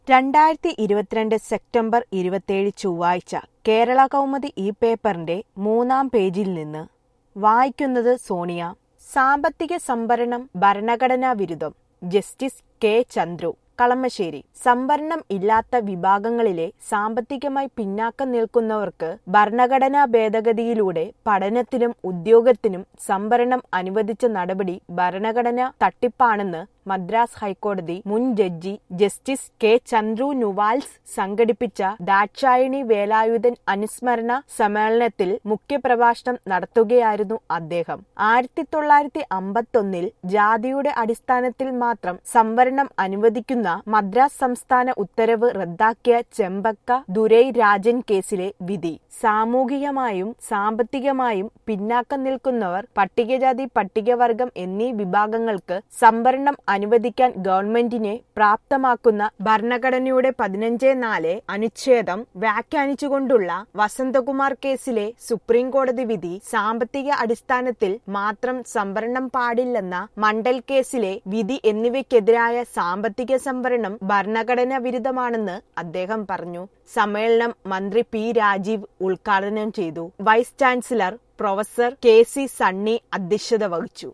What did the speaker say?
രണ്ടായിരത്തി ഇരുപത്തിരണ്ട് സെപ്റ്റംബർ ഇരുപത്തിയേഴ് ചൊവ്വാഴ്ച കേരള കൗമുദി ഈ പേപ്പറിന്റെ മൂന്നാം പേജിൽ നിന്ന് വായിക്കുന്നത് സോണിയ സാമ്പത്തിക സംവരണം ഭരണഘടനാ വിരുദ്ധം ജസ്റ്റിസ് കെ ചന്ദ്രു കളമശ്ശേരി സംവരണം ഇല്ലാത്ത വിഭാഗങ്ങളിലെ സാമ്പത്തികമായി പിന്നാക്കം നിൽക്കുന്നവർക്ക് ഭരണഘടനാ ഭേദഗതിയിലൂടെ പഠനത്തിനും ഉദ്യോഗത്തിനും സംവരണം അനുവദിച്ച നടപടി ഭരണഘടനാ തട്ടിപ്പാണെന്ന് മദ്രാസ് ഹൈക്കോടതി മുൻ judge justice K Chandru NUALS സംഘടിപ്പിച്ച ദാക്ഷായണി വേലായുധൻ അനുസ്മരണ സമ്മേളനത്തിൽ മുഖ്യപ്രഭാഷണം നടത്തുകയായിരുന്നു അദ്ദേഹം ആയിരത്തി തൊള്ളായിരത്തി അമ്പത്തൊന്നിൽ ജാതിയുടെ അടിസ്ഥാനത്തിൽ മാത്രം സംവരണം അനുവദിക്കുന്ന മദ്രാസ് സംസ്ഥാന ഉത്തരവ് റദ്ദാക്കിയ ചെമ്പക്ക ദുരൈ രാജൻ കേസിലെ വിധി സാമൂഹികമായും സാമ്പത്തികമായും പിന്നാക്കം നിൽക്കുന്നവർ പട്ടികജാതി പട്ടികവർഗം എന്നീ വിഭാഗങ്ങൾക്ക് സംവരണം അനുവദിക്കാൻ ഗവൺമെന്റിനെ പ്രാപ്തമാക്കുന്ന ഭരണഘടനയുടെ പതിനഞ്ച് നാല് അനുച്ഛേദം വ്യാഖ്യാനിച്ചുകൊണ്ടുള്ള വസന്തകുമാർ കേസിലെ സുപ്രീം കോടതി വിധി സാമ്പത്തിക അടിസ്ഥാനത്തിൽ മാത്രം സംവരണം പാടില്ലെന്ന മണ്ഡൽ കേസിലെ വിധി എന്നിവയ്ക്കെതിരായ സാമ്പത്തിക സംവരണം ഭരണഘടനാ വിരുദ്ധമാണെന്ന് അദ്ദേഹം പറഞ്ഞു സമ്മേളനം മന്ത്രി പി രാജീവ് ഉദ്ഘാടനം ചെയ്തു vice chancellor professor K C Sunny അധ്യക്ഷത വഹിച്ചു